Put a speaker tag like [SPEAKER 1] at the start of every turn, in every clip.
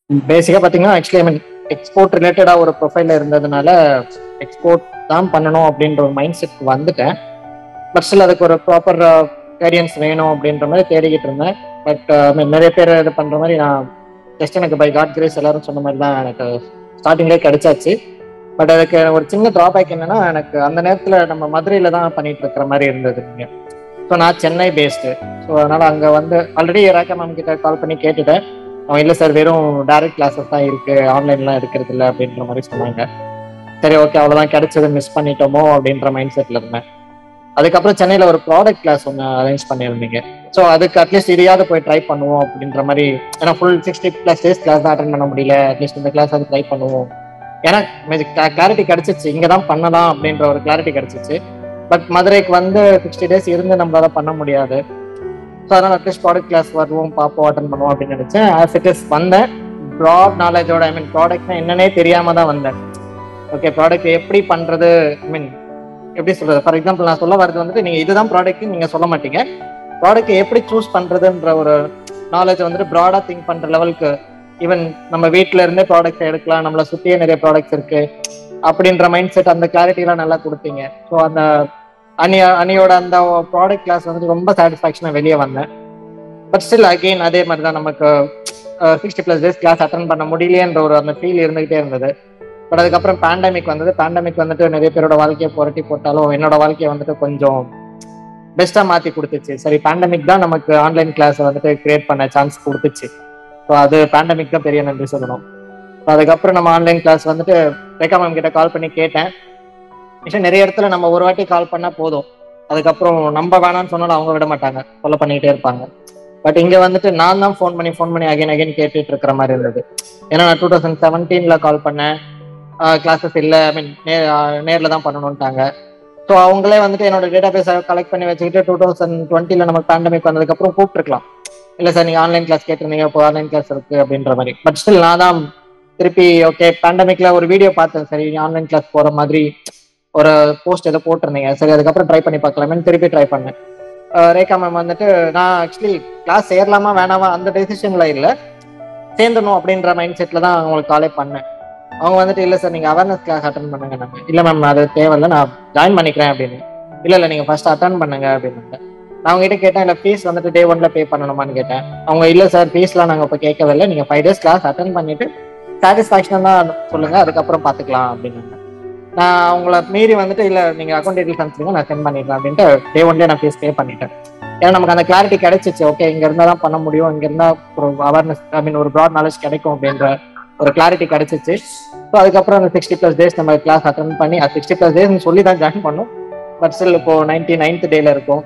[SPEAKER 1] பேசிக்காக பார்த்தீங்கன்னா actually I mean export ரிலேட்டடாக ஒரு ப்ரொஃபைல இருந்ததுனால எக்ஸ்போர்ட் தான் பண்ணணும் அப்படின்ற ஒரு மைண்ட் செட் வந்துட்டேன் பட் ஸ்டில் அதுக்கு ஒரு ப்ராப்பர் கைடன்ஸ் வேணும் அப்படின்ற மாதிரி தேடிக்கிட்டு இருந்தேன் பட் நிறைய பேர் இது பண்ணுற மாதிரி நான் ஜஸ்ட் எனக்கு பை காட் கிரேஸ் எல்லாரும் சொன்ன மாதிரி தான் எனக்கு ஸ்டார்டிங்லேயே கிடைச்சாச்சு பட் அதுக்கு ஒரு சின்ன ட்ராபேக் என்னன்னா எனக்கு அந்த நேரத்தில் நம்ம மதுரையில் தான் பண்ணிட்டு இருக்கிற மாதிரி இருந்தது நீங்கள் ஸோ நான் சென்னை பேஸ்டு ஸோ அதனால் அங்கே வந்து ஆல்ரெடி ரேக்கா மேம் கிட்ட கால் பண்ணி கேட்டுட்டேன் அவன் இல்லை சார் வெறும் டைரக்ட் கிளாஸஸ் தான் இருக்கு ஆன்லைன்லாம் இருக்கிறது இல்லை அப்படின்ற மாதிரி சொன்னாங்க சரி ஓகே அவ்வளோதான் கிடைச்சது மிஸ் பண்ணிட்டோமோ அப்படின்ற மைண்ட் செட்டில் இருந்தேன் அதுக்கப்புறம் சென்னையில் ஒரு ப்ராடக்ட் கிளாஸ் ஒன்று அரேஞ்ச் பண்ணியிருந்தீங்க ஸோ அதுக்கு அட்லீஸ்ட் இதையாவது போய் ட்ரை பண்ணுவோம் அப்படின்ற மாதிரி ஏன்னா full sixty plus days class தான் அட்டன் பண்ண முடியல அட்லீஸ்ட் இந்த கிளாஸ் அது ட்ரை பண்ணுவோம் ஏன்னா கிளாரிட்டி கிடைச்சிச்சு இங்கே தான் பண்ணலாம் அப்படின்ற ஒரு கிளாரிட்டி கிடைச்சிச்சு பட் மதுரைக்கு வந்து சிக்ஸ்டி டேஸ் இருந்து நம்மளால பண்ண முடியாது ஸோ அதனால் அட்லீஸ்ட் ப்ராடக்ட் கிளாஸ் வருவோம் பார்ப்போம் அட்டன் பண்ணுவோம் அப்படின்னு நினச்சேன் ஆஸ் இட் இஸ் வந்தேன் ப்ராட் நாலேஜோட ஐ மீன் ப்ராடக்ட்னா என்னன்னே தெரியாம தான் வந்தேன் ஓகே ப்ராடக்ட் எப்படி பண்றது ஐ மீன் எப்படி சொல்றது ஃபார் எக்ஸாம்பிள் நான் சொல்ல வரது வந்துட்டு நீங்க இதுதான் ப்ராடக்ட் நீங்க சொல்ல மாட்டீங்க ப்ராடக்ட் எப்படி சூஸ் பண்றதுன்ற ஒரு நாலேஜ் வந்துட்டு ப்ராடா திங்க் பண்ற லெவலுக்கு ஈவன் நம்ம வீட்ல இருந்தே ப்ராடக்ட் எடுக்கலாம் நம்மளை சுத்தியே நிறைய ப்ராடக்ட்ஸ் இருக்கு அப்படின்ற மைண்ட் செட் அந்த கிளாரிட்டி எல்லாம் நல்லா கொடுத்தீங்க ஸோ அந்த அணி அணியோட அந்த ப்ராடக்ட் கிளாஸ் வந்துட்டு ரொம்ப சாட்டிஸ்ஃபேக்ஷனாக வெளியே வந்தேன் பட் ஸ்டில் அகெயின் அதே மாதிரி தான் நமக்கு sixty plus days class attend பண்ண முடியலையன்ற ஒரு அந்த ஃபீல் இருந்துகிட்டே இருந்தது பட் அதுக்கப்புறம் பேண்டமிக் வந்தது பேண்டமிக் வந்துட்டு நிறைய பேரோட வாழ்க்கையை புரட்டி போட்டாலும் என்னோட வாழ்க்கையை வந்துட்டு கொஞ்சம் பெஸ்ட்டாக மாற்றி கொடுத்துச்சு சரி பேண்டமிக் தான் நமக்கு ஆன்லைன் கிளாஸ் வந்துட்டு கிரியேட் பண்ண சான்ஸ் கொடுத்துச்சு ஸோ அது பேண்டமிக் தான் பெரிய நன்றி சொல்லணும் ஸோ அதுக்கப்புறம் நம்ம ஆன்லைன் கிளாஸ் வந்துட்டு ரேகா மேம் கிட்ட கால் பண்ணி கேட்டேன் விஷயம் நிறைய இடத்துல நம்ம ஒரு வாட்டி கால் பண்ணா போதும் அதுக்கப்புறம் நம்ம வேணாம்னு சொன்னாலும் அவங்க விட மாட்டாங்க ஃபாலோ பண்ணிக்கிட்டே இருப்பாங்க பட் இங்க வந்துட்டு நான் தான் ஃபோன் பண்ணி ஃபோன் பண்ணி அகைன் அகைன் கேட்டுட்டு இருக்கிற மாதிரி இருந்தது ஏன்னா நான் டூ தௌசண்ட் செவன்டீன்ல கால் பண்ணேன் கிளாஸஸ் இல்லை ஐ மீன் நே நேரில் தான் பண்ணணும்ட்டாங்க ஸோ அவங்களே வந்துட்டு என்னோட டேட்டா பேஸை கலெக்ட் பண்ணி வச்சுக்கிட்டு டூ தௌசண்ட் டுவெண்ட்டில நமக்கு பேண்டமிக் வந்ததுக்கப்புறம் கூப்பிட்டுருக்கலாம் இல்லை சார் நீங்கள் ஆன்லைன் கிளாஸ் கேட்டிருந்தீங்க இப்போ ஆன்லைன் கிளாஸ் இருக்கு அப்படின்ற மாதிரி பட் ஸ்டில் நான் தான் திருப்பி ஓகே பேண்டமிக்ல ஒரு வீடியோ பார்த்தேன் சரி ஆன்லைன் கிளாஸ் போகிற மாதிரி ஒரு போஸ்ட் ஏதோ போட்டிருந்தீங்க சரி அதுக்கப்புறம் ட்ரை பண்ணி பார்க்கலாமே திருப்பி ட்ரை பண்ணேன் ரேகா மேம் வந்துட்டு நான் ஆக்சுவலி கிளாஸ் சேரலாமா வேணாமா அந்த டெசிஷன்ல இல்லை சேர்ந்தணும் அப்படின்ற மைண்ட் செட்ல தான் அவங்களுக்கு காலே பண்ணேன் அவங்க வந்துட்டு இல்லை சார் நீங்கள் அவேர்னஸ் கிளாஸ் அட்டன் பண்ணுங்க நாங்கள் இல்லை மேம் அது தேவையில்ல நான் ஜாயின் பண்ணிக்கிறேன் அப்படின்னு இல்லை இல்லை நீங்கள் ஃபர்ஸ்ட் அட்டன் பண்ணுங்க அப்படின்னு நான் அவங்க கிட்ட கேட்டேன் இல்லை ஃபீஸ் வந்துட்டு டே ஒன்ல பே பண்ணணுமான்னு கேட்டேன் அவங்க இல்லை சார் ஃபீஸ்லாம் நாங்கள் இப்போ கேட்கவே இல்லை நீங்கள் ஃபைவ் டேஸ் கிளாஸ் அட்டன் பண்ணிட்டு சாட்டிஸ்ஃபேக்ஷன் தான் சொல்லுங்க அதுக்கப்புறம் பார்த்துக்கலாம் அப்படின்னு நான் அவங்கள மீறி வந்துட்டு இல்லை நீங்கள் அக்கௌண்ட் டீட்டெயில்ஸ் அனுப்பிச்சிருங்க நான் சென்ட் பண்ணிடுறேன் அப்படின்ட்டு டே ஒன்லேயே நான் ஃபீஸ் பே பண்ணிட்டேன் ஏன்னா நமக்கு அந்த கிளாரிட்டி கிடைச்சிச்சு ஓகே இங்க இருந்தா தான் பண்ண முடியும் இங்க இருந்தா ஒரு அவேர்னஸ் ஐ மீன் ஒரு ப்ராட் நாலேஜ் கிடைக்கும் அப்படின்ற ஒரு கிளாரிட்டி கிடைச்சிச்சு ஸோ அதுக்கப்புறம் அந்த சிக்ஸ்டி ப்ளஸ் டேஸ் நம்ம கிளாஸ் அட்டன் பண்ணி அது சிக்ஸ்டி ப்ளஸ் டேஸ் சொல்லி தான் ஜாயின் பண்ணோம் பட் ஸ்டில் இப்போ நைன்டி நைன்த் டேல இருக்கும்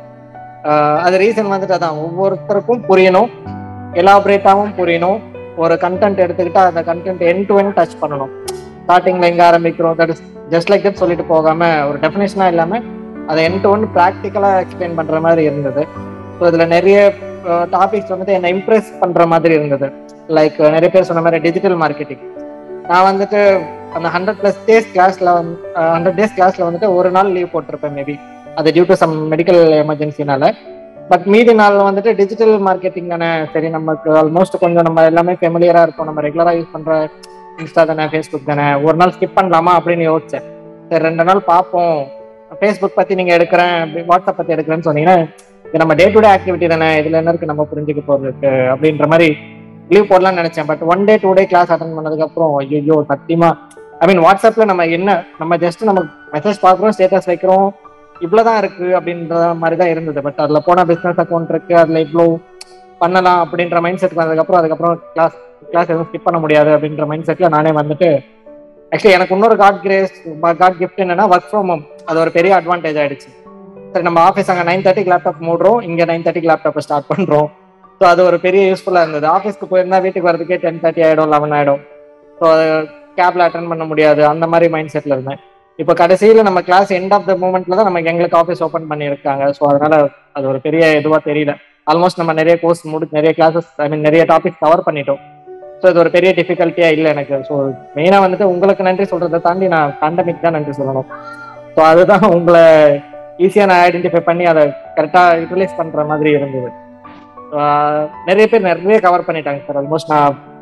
[SPEAKER 1] அது ரீசன் வந்துட்டு அதான் ஒவ்வொருத்தருக்கும் புரியணும் எலாபரேட்டாகவும் புரியணும் ஒரு கண்டென்ட் எடுத்துக்கிட்டா அந்த content end to end touch பண்ணணும் ஸ்டார்டிங்ல எங்க ஆரம்பிக்கிறோம் that is just like that சொல்லிட்டு போகாம ஒரு டெஃபினேஷனா இல்லாம அதை என் டு ஒன் ப்ராக்டிக்கலா எக்ஸ்பிளைன் பண்ற மாதிரி இருந்தது ஸோ இதுல நிறைய டாபிக்ஸ் வந்துட்டு என்னை இம்ப்ரெஸ் பண்ற மாதிரி இருந்தது லைக் நிறைய பேர் சொன்ன மாதிரி டிஜிட்டல் மார்க்கெட்டிங் நான் வந்துட்டு அந்த ஹண்ட்ரட் பிளஸ் டேஸ் கிளாஸ்ல வந்து ஹண்ட்ரட் டேஸ் கிளாஸ்ல வந்துட்டு ஒரு நாள் லீவ் போட்டிருப்பேன் மேபி அது டியூ டு சம் மெடிக்கல் எமர்ஜென்சினால பட் மீதி நாள் வந்துட்டு டிஜிட்டல் மார்க்கெட்டிங் தானே சரி நமக்கு ஆல்மோஸ்ட் கொஞ்சம் நம்ம எல்லாமே ஃபெமிலியரா இருக்கும் நம்ம ரெகுலரா யூஸ் பண்ற இன்ஸ்டா தானே ஃபேஸ்புக் தானே ஒரு நாள் ஸ்கிப் பண்ணலாமா அப்படின்னு யோசிச்சேன் சரி ரெண்டு நாள் பார்ப்போம் ஃபேஸ்புக் பத்தி நீங்க எடுக்கிறேன் வாட்ஸ்அப் பத்தி எடுக்கிறேன்னு சொன்னீங்கன்னா இது நம்ம டே டு டே ஆக்டிவிட்டி தானே இதுல என்ன இருக்கு நம்ம புரிஞ்சுக்க போறதுக்கு அப்படின்ற மாதிரி லீவ் போடலாம்னு நினைச்சேன் but one day two day class attend பண்ணதுக்கு அப்புறம் ஐயோ சத்தியமா ஐ மீன் வாட்ஸ்அப்ல நம்ம என்ன நம்ம ஜஸ்ட் நம்ம மெசேஜ் பார்க்குறோம் ஸ்டேட்டஸ் வைக்கிறோம் இவ்வளவுதான் இருக்கு அப்படின்ற மாதிரி தான் இருந்தது பட் அதுல போனா பிசினஸ் அக்கௌண்ட் இருக்கு அதுல இவ்வளோ பண்ணலாம் அப்படின்ற மைண்ட் செட் வந்ததுக்கப்புறம் அதுக்கப்புறம் கிளாஸ் கிளாஸ் எதுவும் ஸ்கிப் பண்ண முடியாது அப்படின்ற மைண்ட் செட்ல நானே வந்துட்டு ஆக்சுவலி எனக்கு இன்னொரு காட் கிரேஸ் காட் கிஃப்ட் என்னன்னா ஒர்க் ஃப்ரம் ஹோம் அது ஒரு பெரிய அட்வான்டேஜ் ஆயிடுச்சு சரி நம்ம ஆஃபீஸ் அங்கே நைன் தேர்ட்டிக்கு லேப்டாப் மூடுறோம் இங்கே நைன் தேர்ட்டிக்கு லேப்டாப் ஸ்டார்ட் பண்றோம் ஸோ அது ஒரு பெரிய யூஸ்ஃபுல்லாக இருந்தது ஆஃபீஸ்க்கு போயிருந்தா வீட்டுக்கு வரதுக்கே டென் தேர்ட்டி ஆகிடும் லெவன் ஆகிடும் ஸோ கேப்ல அட்டன் பண்ண முடியாது அந்த மாதிரி மைண்ட் செட்ல இருந்தேன் இப்போ கடைசியில் நம்ம கிளாஸ் எண்ட் ஆஃப் த மூமெண்ட்ல தான் நமக்கு எங்களுக்கு ஆஃபீஸ் ஓப்பன் பண்ணியிருக்காங்க ஸோ அதனால அது ஒரு பெரிய இதுவாக தெரியல ஆல்மோஸ்ட் நம்ம நிறைய கோர்ஸ் முடி நிறைய கிளாஸஸ் ஐ மீன் நிறைய டாபிக்ஸ் கவர் பண்ணிட்டோம் ஸோ இது ஒரு பெரிய டிஃபிகல்ட்டியா இல்லை எனக்கு ஸோ மெயினாக வந்துட்டு உங்களுக்கு நன்றி சொல்றதை தாண்டி நான் பேண்டமிக் தான் நன்றி சொல்லணும் ஸோ அதுதான் உங்களை ஈஸியாக நான் ஐடென்டிஃபை பண்ணி அதை கரெக்டாக யூட்டிலைஸ் பண்ற மாதிரி இருந்தது நிறைய பேர் நிறைய கவர் பண்ணிட்டாங்க சார் ஆல்மோஸ்ட் நான்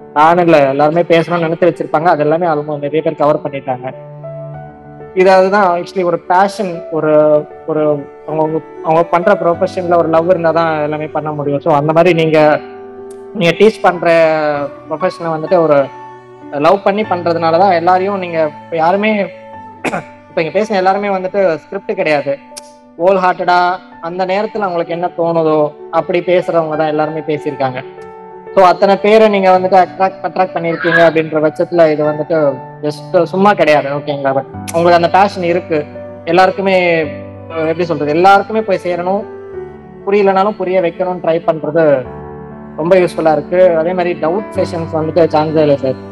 [SPEAKER 1] நானும் இல்லை எல்லாருமே பேசணும்னு நினைத்து வச்சிருப்பாங்க அது எல்லாமே ஆல்மோஸ்ட் நிறைய பேர் கவர் பண்ணிட்டாங்க இது அதுதான் ஆக்சுவலி ஒரு பேஷன் ஒரு ஒரு அவங்க அவங்க பண்ற ப்ரொஃபஷன்ல ஒரு லவ் இருந்தால் தான் எல்லாமே பண்ண முடியும் ஸோ அந்த மாதிரி நீங்க நீங்க டீச் பண்ற ப்ரொஃபஷனை வந்துட்டு ஒரு லவ் பண்ணி பண்றதுனால தான் எல்லாரையும் நீங்க இப்போ யாருமே இப்போ இங்க பேசின எல்லாருமே வந்துட்டு ஸ்கிரிப்ட் கிடையாது ஹோல் ஹார்ட்டடா அந்த நேரத்துல அவங்களுக்கு என்ன தோணுதோ அப்படி பேசுறவங்க தான் எல்லாருமே பேசியிருக்காங்க ஸோ அத்தனை பேரை நீங்க வந்துட்டு அட்ராக்ட் அட்ராக்ட் பண்ணியிருக்கீங்க அப்படின்ற பட்சத்துல இது வந்துட்டு ஜஸ்ட் சும்மா கிடையாது ஓகேங்களா பட் உங்களுக்கு அந்த பேஷன் இருக்கு எல்லாருக்குமே அஹ், எப்படி சொல்றது எல்லாருக்குமே போய் சேரணும் புரியலனாலும் புரிய வைக்கணும்னு ட்ரை பண்றது ரொம்ப யூஸ்ஃபுல்லா இருக்கு அதே மாதிரி டவுட் செஷன்ஸ் வந்துட்டு சான்ஸே இல்லை சார்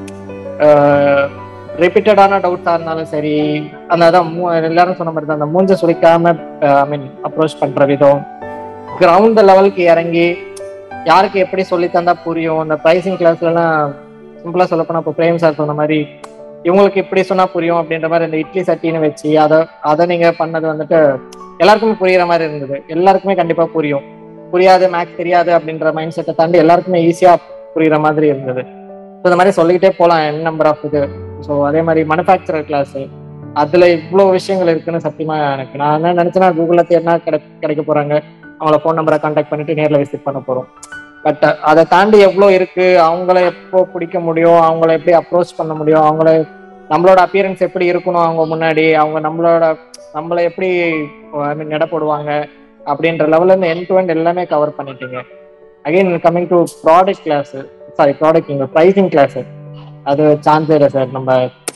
[SPEAKER 1] ரிப்பீட்டடான டவுட்ஸா இருந்தாலும் சரி அந்த அதான் மூ- எல்லாரும் சொன்ன மாதிரி தான் அந்த மூஞ்ச சுளிக்காம ஐ மீன் அப்ரோச் பண்ற விதம் கிரவுண்ட் லெவலுக்கு இறங்கி யாருக்கு எப்படி சொல்லி தந்தா புரியும் இந்த ப்ரைசிங் கிளாஸ்லாம் சிம்பிளா சொல்ல போனா இப்போ பிரேம் சார் சொன்ன மாதிரி இவங்களுக்கு இப்படி சொன்னா புரியும் அப்படின்ற மாதிரி இந்த இட்லி சட்டின்னு வச்சு அதை அதை நீங்க பண்ணது வந்துட்டு எல்லாருக்குமே புரியுற மாதிரி இருந்தது எல்லாருக்குமே கண்டிப்பா புரியும் புரியாது மேக்ஸ் தெரியாது அப்படின்ற மைண்ட் செட்டை தாண்டி எல்லாருக்குமே ஈஸியா புரியுற மாதிரி இருந்தது ஸோ இந்த மாதிரி சொல்லிக்கிட்டே போகலாம் என் நம்பர் ஆஃப் இது ஸோ அதே மாதிரி மேனுஃபேக்சரர் கிளாஸ் அதுல இவ்வளோ விஷயங்கள் இருக்குன்னு சத்தியமா எனக்கு நான் என்ன நினைச்சேன்னா கூகுள்ல தேடினா கிடை கிடைக்க போறாங்க அவங்கள ஃபோன் நம்பரை கான்டாக்ட் பண்ணிட்டு நேர்ல விசிட் பண்ண போறோம் பட் அதை தாண்டி எவ்வளோ இருக்கு அவங்கள எப்போ பிடிக்க முடியும் அவங்கள எப்படி அப்ரோச் பண்ண முடியும் அவங்கள நம்மளோட அப்பியரன்ஸ் எப்படி இருக்கணும் அவங்க முன்னாடி அவங்க நம்மளோட நம்மளை எப்படி ஐ மீன் எடை போடுவாங்க அப்படின்ற லெவல்ல இருந்து என் டு end எல்லாமே கவர் பண்ணிட்டீங்க again coming to product class sorry product இந்த ப்ரைசிங் கிளாஸ் அது சான்ஸே இல்லை சார் நம்ம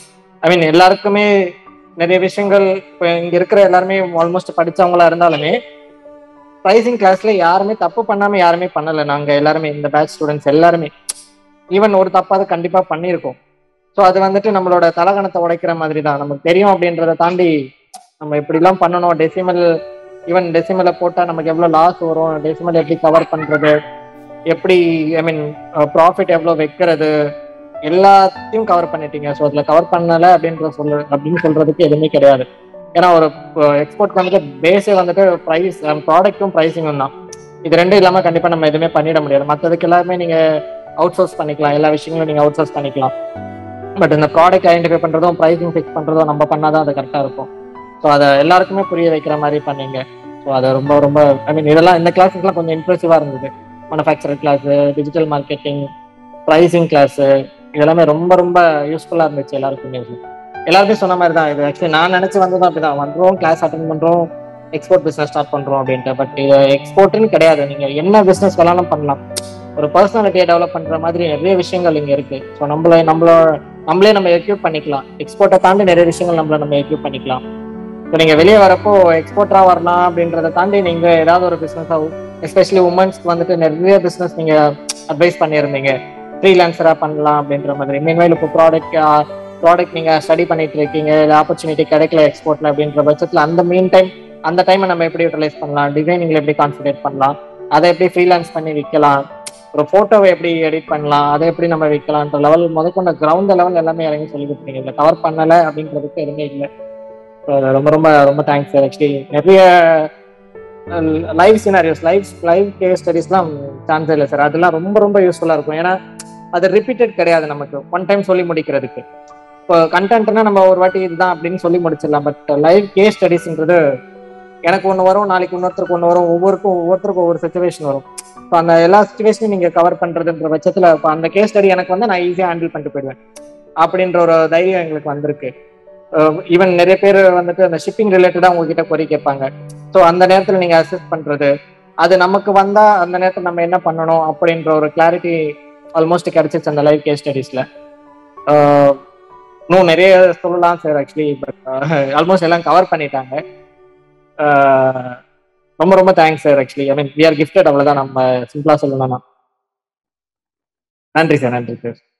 [SPEAKER 1] ஐ மீன் எல்லாருக்குமே நிறைய விஷயங்கள் இப்போ இங்க இருக்கிற எல்லாருமே ஆல்மோஸ்ட் படிச்சவங்களா இருந்தாலுமே ப்ரைசிங் கிளாஸ்ல யாருமே தப்பு பண்ணாம யாருமே பண்ணல நாங்க எல்லாருமே இந்த பேட்ச் ஸ்டூடெண்ட்ஸ் எல்லாருமே ஈவன் ஒரு தப்பாவது கண்டிப்பா பண்ணியிருக்கோம் ஸோ அது வந்துட்டு நம்மளோட தலகணத்தை உடைக்கிற மாதிரி தான் நமக்கு தெரியும் அப்படின்றத தாண்டி நம்ம இப்படிலாம் பண்ணணும் டெசிமல் ஈவன் டெசிமலை போட்டால் நமக்கு எவ்வளோ லாஸ் வரும் டெசிமல் எப்படி கவர் பண்றது எப்படி ஐ மீன் ப்ராஃபிட் எவ்வளோ வைக்கிறது எல்லாத்தையும் கவர் பண்ணிட்டீங்க ஸோ அதில் கவர் பண்ணல அப்படின்ற சொல்ல அப்படின்னு சொல்றதுக்கு எதுவுமே கிடையாது ஏன்னா ஒரு எக்ஸ்போர்ட் வந்துட்டு பேஸே வந்துட்டு ப்ரைஸ் ப்ராடக்ட்டும் ப்ரைஸிங்கும் தான் இது ரெண்டும் இல்லாமல் கண்டிப்பாக நம்ம எதுவுமே பண்ணிட முடியாது மற்றதுக்கு எல்லாமே நீங்கள் அவுட் சோர்ஸ் பண்ணிக்கலாம் எல்லா விஷயங்களும் நீங்கள் அவுட் சோர்ஸ் பண்ணிக்கலாம் பட் இந்த ப்ராடக்ட் ஐடென்டிஃபை பண்ணுறதும் ப்ரைஸிங் ஃபிக்ஸ் பண்ணுறதும் நம்ம பண்ணாதான் அது கரெக்டாக இருக்கும் ஸோ அதை எல்லாருக்குமே புரிய வைக்கிற மாதிரி பண்ணீங்க ஸோ அது ரொம்ப ரொம்ப ஐ மீன் இதெல்லாம் இந்த கிளாஸஸ்லாம் கொஞ்சம் இம்ப்ரெசிவாக இருந்தது manufacturing class digital marketing pricing class இதெல்லாமே ரொம்ப ரொம்ப யூஸ்ஃபுல்லாக இருந்துச்சு எல்லாருக்குமே எல்லாருமே சொன்ன மாதிரி தான் இது ஆக்சுவலி நான் நினச்சி வந்ததும் அப்படிதான் வந்துடும் கிளாஸ் அட்டன் பண்ணுறோம் எக்ஸ்போர்ட் பிஸ்னஸ் ஸ்டார்ட் பண்ணுறோம் அப்படின்ட்டு பட் இது எக்ஸ்போர்ட்னு கிடையாது நீங்கள் என்ன பிஸ்னஸ் வேணாலும் பண்ணலாம் ஒரு பர்சனாலிட்டியை டெவலப் பண்ணுற மாதிரி நிறைய விஷயங்கள் இங்கே இருக்கு ஸோ நம்மள நம்மளோட நம்மளே நம்ம எக்யூப் பண்ணிக்கலாம் எக்ஸ்போர்ட்டை தாண்டி நிறைய விஷயங்கள் நம்மள நம்ம எக்யூப் பண்ணிக்கலாம் ஸோ நீங்கள் வெளியே வரப்போ எக்ஸ்போர்ட்டராக வரலாம் அப்படின்றத தாண்டி நீங்கள் ஏதாவது ஒரு பிஸ்னஸாக எஸ்பெஷலி உமன்ஸ்க்கு வந்துட்டு நிறைய பிஸ்னஸ் நீங்கள் அட்வைஸ் பண்ணியிருந்தீங்க ஃப்ரீலான்சராக பண்ணலாம் அப்படின்ற மாதிரி மீன்வைல் இப்போ ப்ராடக்ட் ப்ராடக்ட் நீங்கள் ஸ்டடி பண்ணிட்டு இருக்கீங்க இல்லை ஆப்பர்ச்சுனிட்டி கிடைக்கல எக்ஸ்போர்ட்ல அப்படின்ற பட்சத்தில் அந்த மீன் டைம் அந்த டைமை நம்ம எப்படி யூட்டிலைஸ் பண்ணலாம் டிசைனிங்ல எப்படி கான்சன்ட்ரேட் பண்ணலாம் அதை எப்படி ஃப்ரீலான்ஸ் பண்ணி விற்கலாம் ஒரு ஃபோட்டோவை எப்படி எடிட் பண்ணலாம் அதை எப்படி நம்ம விற்கலான்ற லெவல் முதற்கொண்ட கிரவுண்ட் லெவல் எல்லாமே இறங்கி சொல்லி கொடுத்தீங்க இல்லை கவர் பண்ணலை அப்படின்றதுக்கு எதுவுமே இல்லை So, ரொம்ப ரொம்ப ரொம்ப தேங்க்ஸ் சார் ஆக்சுவலி நிறைய live scenarios live live case ஸ்டடிஸ்லாம் சான்ஸ் இல்லை சார் அதெல்லாம் ரொம்ப ரொம்ப யூஸ்ஃபுல்லாக இருக்கும் ஏன்னா அது ரிப்பீட்டட் கிடையாது நமக்கு ஒன் டைம் சொல்லி முடிக்கிறதுக்கு இப்போ கண்டென்ட்னா நம்ம ஒரு வாட்டி இதுதான் அப்படின்னு சொல்லி முடிச்சிடலாம் பட் லைவ் கேஸ் ஸ்டடிஸ்ன்றது எனக்கு ஒன்று வரும் நாளைக்கு இன்னொருத்தருக்கு ஒன்று வரும் ஒவ்வொருக்கும் ஒவ்வொருத்தருக்கும் ஒவ்வொரு சுச்சுவேஷன் வரும் இப்போ அந்த எல்லா சுச்சுவேஷனையும் நீங்கள் கவர் பண்ணுறதுன்ற பட்சத்தில் இப்போ அந்த கேஸ் ஸ்டடி எனக்கு வந்து நான் ஈஸியாக ஹேண்டில் பண்ணிட்டு போயிடுவேன் அப்படின்ற ஒரு தைரியம் எங்களுக்கு வந்திருக்கு ஈவன் நிறைய பேர் வந்துட்டு அந்த ஷிப்பிங் ரிலேட்டடாக உங்ககிட்ட கொரி கேட்பாங்க ஸோ அந்த நேரத்தில் நீங்கள் அசிஸ்ட் பண்ணுறது அது நமக்கு வந்தால் அந்த நேரத்தில் நம்ம என்ன பண்ணணும் அப்படின்ற ஒரு கிளாரிட்டி ஆல்மோஸ்ட் கிடைச்சிச்சு அந்த லைவ் கேஸ் ஸ்டடீஸில் இன்னும் நிறைய சொல்லலாம் சார் ஆக்சுவலி பட் ஆல்மோஸ்ட் எல்லாம் கவர் பண்ணிட்டாங்க ஆஹ் ரொம்ப ரொம்ப thanks sir actually I mean we are gifted அவ்வளோதான் நம்ம சிம்பிளாக சொல்லணும்னா நன்றி சார் நன்றி சார்